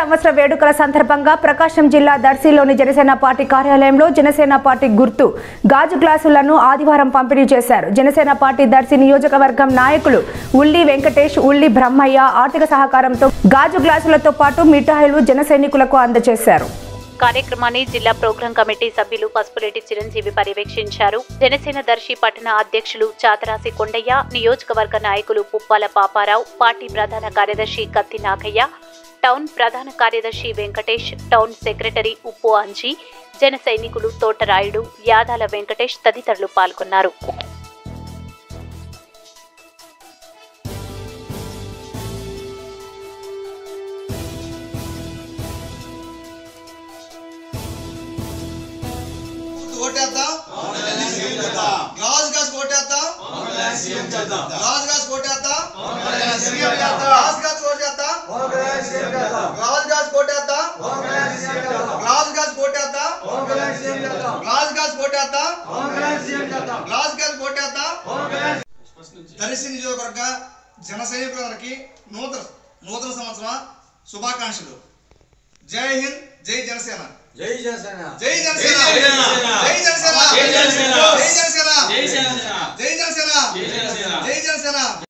సంవత్సర వేడుకల సందర్భంగా ప్రకాశం జిల్లా దర్శిలోని జనసేన పార్టీ కార్యాలయంలో జనసేన పార్టీ గుర్తు గాజు గ్లాసులను ఆదివారం పంపిణీ చేశారు జనసేన పార్టీ దర్శి నియోజకవర్గం నాయకులు ఉల్లి వెంకటేష్ ఉల్లి బ్రహ్మయ్య ఆర్థిక సహకారంతో గాజు గ్లాసులతో పాటు మిఠాయిలు జన సైనికులకు అందజేశారు కార్యక్రమాన్ని జిల్లా ప్రోగ్రాం కమిటీ సభ్యులు పసుపురెడ్డి చిరంజీవి పర్యవేక్షించారు జనసేన దర్శి పట్టణ అధ్యక్షులు చాతరాసి కొండయ్య నియోజకవర్గ నాయకులు పుప్పాల పాపారావు పార్టీ ప్రధాన కార్యదర్శి కత్తి నాగయ్య టౌన్ ప్రధాన కార్యదర్శి వెంకటేష్ టౌన్ సెక్రటరీ ఉప్పు అంజీ జన సైనికులు తోటరాయుడు యాదాల వెంకటేష్ తదితరులు పాల్గొన్నారు ఓటేద్దాం గ్లాస్ గ్లాస్ ఓటేద్దాం గ్లాస్ గ్లాస్ ఓటేద్దాం గ్లాస్ గ్లాస్ ఓటేద్దాం గ్లాస్ గ్లాస్ ఓటేద్దాం గ్లాస్ గ్లాస్ ఓటేద్దాం గ్లాస్ గ్లాస్ ఓటేద్దాం గ్లాస్ గ్లాస్ ఓటేద్దాం దర్శి నియోజకవర్గ జన సైనికులందరికీ నూతన నూతన సంవత్సరం శుభాకాంక్షలు జై హింద్ జై జనసేన జై జనసేన జై జనసేన జై జనసేన జై జనసేన జై జనసేన జై జనసేన జై జనసేన జై జనసేన జై జనసేన